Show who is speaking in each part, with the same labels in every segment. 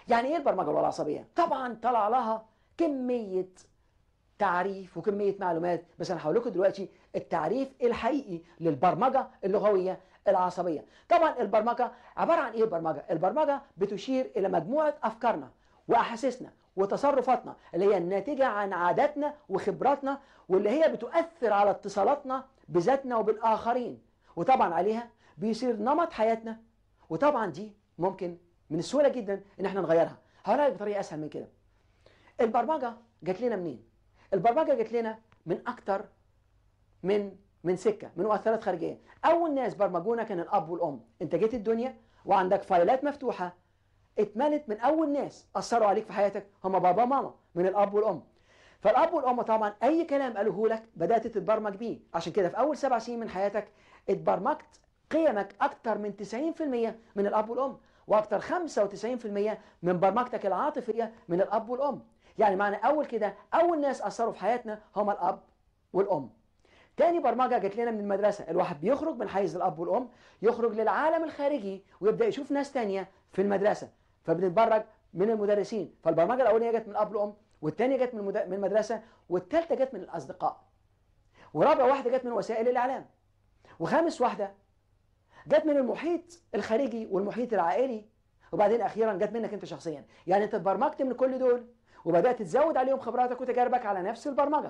Speaker 1: يعني ايه البرمجه اللغه العصبيه طبعا طلع لها كميه تعريف وكميه معلومات بس انا هقول لكم دلوقتي التعريف الحقيقي للبرمجه اللغويه العصبيه طبعا البرمجه عباره عن ايه البرمجه البرمجه بتشير الى مجموعه افكارنا واحاسيسنا وتصرفاتنا اللي هي الناتجه عن عاداتنا وخبراتنا واللي هي بتؤثر على اتصالاتنا بذاتنا وبالاخرين وطبعا عليها بيصير نمط حياتنا وطبعا دي ممكن من السهوله جدا ان احنا نغيرها هقولها لك بطريقه اسهل من كده البرمجه جات لنا منين البرمجه جات لنا من اكتر من من سكه من مؤثرات خارجيه اول ناس برمجونا كان الاب والام انت جيت الدنيا وعندك فايلات مفتوحه اتملت من اول ناس اثروا عليك في حياتك هم بابا وماما من الاب والام فالاب والام طبعا اي كلام قالوه لك بدات تتبرمج بيه عشان كده في اول سبع سنين من حياتك اتبرمجت قيمك اكتر من 90% من الاب والام واكتر 95% من برمجتك العاطفيه من الاب والام يعني معنى اول كده اول ناس اثروا في حياتنا هم الاب والام تاني برمجة جت لنا من المدرسة الواحد بيخرج من حيز الأب والأم يخرج للعالم الخارجي ويبدأ يشوف ناس تانية في المدرسة فبنتبرج من المدرسين فالبرمجة الأولانية جت من الأب والأم والتانية جت من من المدرسة والتالتة جت من الأصدقاء ورابع واحدة جت من وسائل الإعلام وخامس واحدة جت من المحيط الخارجي والمحيط العائلي وبعدين أخيرا جت منك أنت شخصيا يعني أنت اتبرمجت من كل دول وبدأت تزود عليهم خبراتك وتجاربك على نفس البرمجة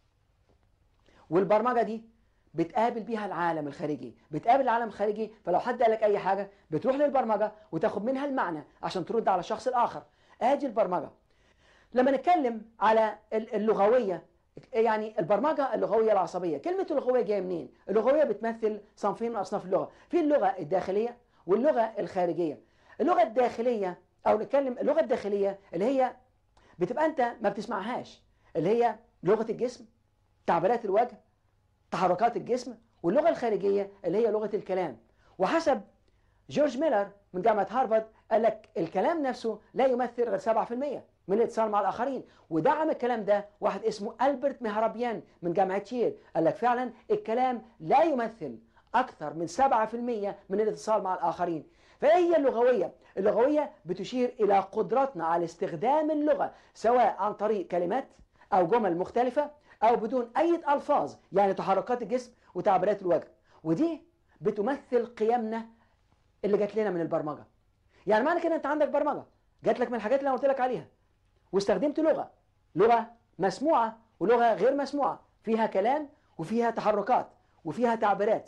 Speaker 1: والبرمجه دي بتقابل بيها العالم الخارجي بتقابل العالم الخارجي فلو حد قال لك اي حاجه بتروح للبرمجه وتاخد منها المعنى عشان ترد على الشخص الاخر ادي البرمجه لما نتكلم على اللغويه يعني البرمجه اللغويه العصبيه كلمه اللغويه جايه منين اللغويه بتمثل صنفين من اصناف اللغه في اللغه الداخليه واللغه الخارجيه اللغه الداخليه او نتكلم اللغه الداخليه اللي هي بتبقى انت ما بتسمعهاش اللي هي لغه الجسم تعبيرات الوجه تحركات الجسم واللغة الخارجية اللي هي لغة الكلام وحسب جورج ميلر من جامعة هارفارد قال لك الكلام نفسه لا يمثل غير 7% من الاتصال مع الآخرين ودعم الكلام ده واحد اسمه ألبرت مهربيان من جامعة ييل قال لك فعلا الكلام لا يمثل أكثر من 7% من الاتصال مع الآخرين فإيه هي اللغوية؟ اللغوية بتشير إلى قدرتنا على استخدام اللغة سواء عن طريق كلمات أو جمل مختلفة أو بدون أي ألفاظ يعني تحركات الجسم وتعبيرات الوجه ودي بتمثل قيمنا اللي جات لنا من البرمجة يعني معنى كده أنت عندك برمجة جات لك من الحاجات اللي أنا قلت لك عليها واستخدمت لغة لغة مسموعة ولغة غير مسموعة فيها كلام وفيها تحركات وفيها تعبيرات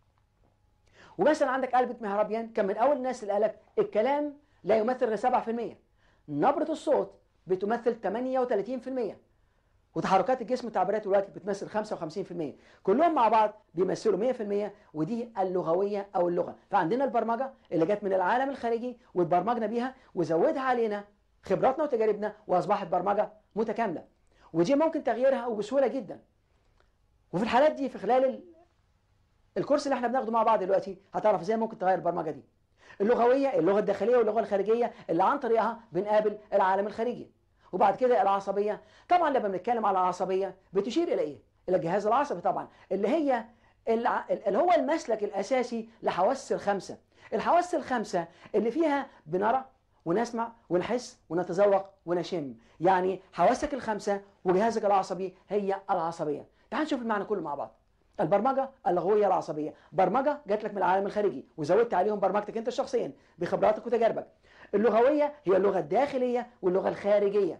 Speaker 1: ومثلا عندك ألبرت مهربيان كان من أول الناس اللي قالك الكلام لا يمثل غير 7% نبرة الصوت بتمثل 38% وتحركات الجسم وتعبيرات الوجه بتمثل 55% كلهم مع بعض بيمثلوا 100% ودي اللغويه او اللغه فعندنا البرمجه اللي جت من العالم الخارجي واتبرمجنا بيها وزودها علينا خبراتنا وتجاربنا واصبحت برمجه متكامله ودي ممكن تغييرها وبسهوله جدا وفي الحالات دي في خلال ال... الكورس اللي احنا بناخده مع بعض دلوقتي هتعرف ازاي ممكن تغير البرمجه دي اللغويه اللغه الداخليه واللغه الخارجيه اللي عن طريقها بنقابل العالم الخارجي وبعد كده العصبية طبعا لما بنتكلم على العصبية بتشير إلى إيه؟ إلى الجهاز العصبي طبعا اللي هي اللي هو المسلك الأساسي لحواس الخمسة الحواس الخمسة اللي فيها بنرى ونسمع ونحس ونتذوق ونشم يعني حواسك الخمسة وجهازك العصبي هي العصبية تعال نشوف المعنى كله مع بعض البرمجة اللغوية العصبية برمجة جات لك من العالم الخارجي وزودت عليهم برمجتك انت شخصيا بخبراتك وتجاربك اللغوية هي اللغة الداخلية واللغة الخارجية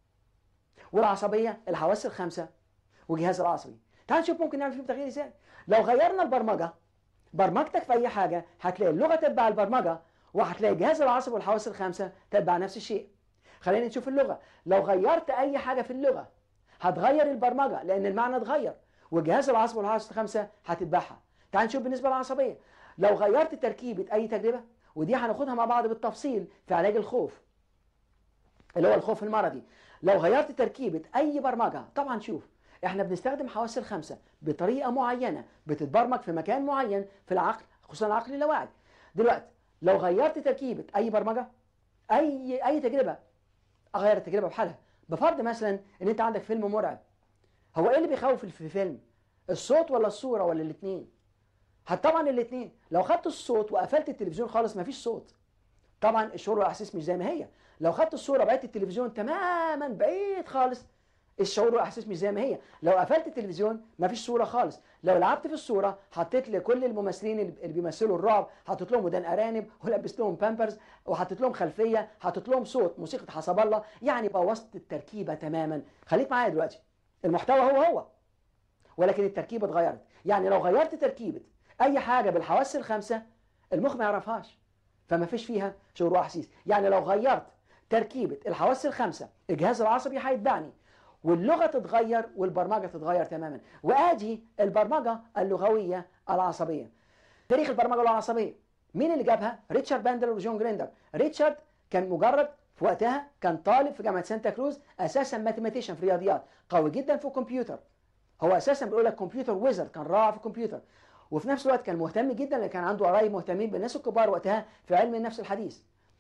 Speaker 1: والعصبية الحواس الخمسة والجهاز العصبي تعال نشوف ممكن نعمل فيهم تغيير ازاي لو غيرنا البرمجة برمجتك في اي حاجة هتلاقي اللغة تتبع البرمجة وهتلاقي الجهاز العصبي والحواس الخمسة تتبع نفس الشيء خلينا نشوف اللغة لو غيرت اي حاجة في اللغة هتغير البرمجة لان المعنى اتغير والجهاز العصبي والحواس الخمسة هتتبعها تعال نشوف بالنسبة للعصبية لو غيرت تركيبة اي تجربة ودي هناخدها مع بعض بالتفصيل في علاج الخوف اللي هو الخوف المرضي لو غيرت تركيبة أي برمجة طبعا شوف احنا بنستخدم حواس الخمسة بطريقة معينة بتتبرمج في مكان معين في العقل خصوصا العقل اللاواعي دلوقتي لو غيرت تركيبة أي برمجة أي أي تجربة أغير التجربة بحالها بفرض مثلا إن أنت عندك فيلم مرعب هو إيه اللي بيخوف في الفيلم؟ الصوت ولا الصورة ولا الاتنين؟ طبعا الاتنين لو خدت الصوت وقفلت التلفزيون خالص مفيش صوت طبعا الشعور والاحاسيس مش زي ما هي لو خدت الصوره بعدت التلفزيون تماما بعيد خالص الشعور والاحاسيس مش زي ما هي لو قفلت التلفزيون مفيش صوره خالص لو لعبت في الصوره حطيت لكل الممثلين اللي بيمثلوا الرعب حطيت لهم ودان ارانب ولبست لهم بامبرز وحطيت لهم خلفيه حطيت لهم صوت موسيقى حسب الله يعني بوظت التركيبه تماما خليك معايا دلوقتي المحتوى هو هو ولكن التركيبه اتغيرت يعني لو غيرت تركيبه اي حاجه بالحواس الخمسه المخ ما يعرفهاش فما فيش فيها شعور واحاسيس يعني لو غيرت تركيبه الحواس الخمسه الجهاز العصبي هيتبعني واللغه تتغير والبرمجه تتغير تماما وادي البرمجه اللغويه العصبيه تاريخ البرمجه العصبيه مين اللي جابها ريتشارد باندلر وجون جريندر ريتشارد كان مجرد في وقتها كان طالب في جامعه سانتا كروز اساسا ماثيماتيشن في الرياضيات قوي جدا في الكمبيوتر هو اساسا بيقول لك كمبيوتر ويزر كان رائع في الكمبيوتر وفي نفس الوقت كان مهتم جدا لان كان عنده قرايب مهتمين بالناس الكبار وقتها في علم النفس الحديث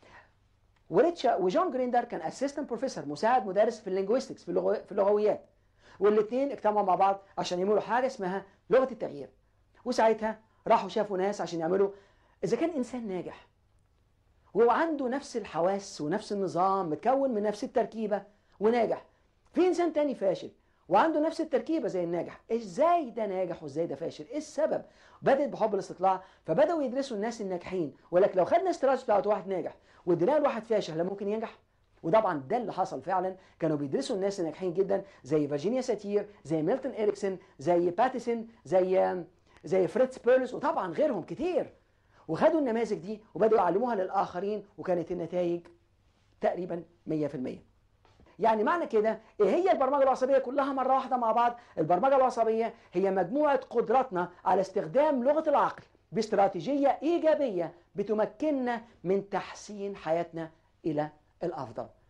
Speaker 1: وريتشا وجون جريندر كان اسيستنت بروفيسور مساعد مدرس في اللينجويستكس في, اللغو... في اللغويات والاثنين اجتمعوا مع بعض عشان يعملوا حاجه اسمها لغه التغيير وساعتها راحوا شافوا ناس عشان يعملوا اذا كان انسان ناجح وهو عنده نفس الحواس ونفس النظام متكون من نفس التركيبه وناجح في انسان تاني فاشل وعنده نفس التركيبه زي الناجح ازاي ده ناجح وازاي ده فاشل ايه السبب بدات بحب الاستطلاع فبداوا يدرسوا الناس الناجحين ولكن لو خدنا استراتيجي بتاعت واحد ناجح واديناه لواحد فاشل هل ممكن ينجح وطبعا ده اللي حصل فعلا كانوا بيدرسوا الناس الناجحين جدا زي فيرجينيا ساتير زي ميلتون اريكسون زي باتيسون زي زي فريتز بيرلز وطبعا غيرهم كتير وخدوا النماذج دي وبداوا يعلموها للاخرين وكانت النتائج تقريبا 100% يعني معنى كده ايه هي البرمجه العصبيه كلها مره واحده مع بعض البرمجه العصبيه هي مجموعه قدراتنا على استخدام لغه العقل باستراتيجيه ايجابيه بتمكننا من تحسين حياتنا الى الافضل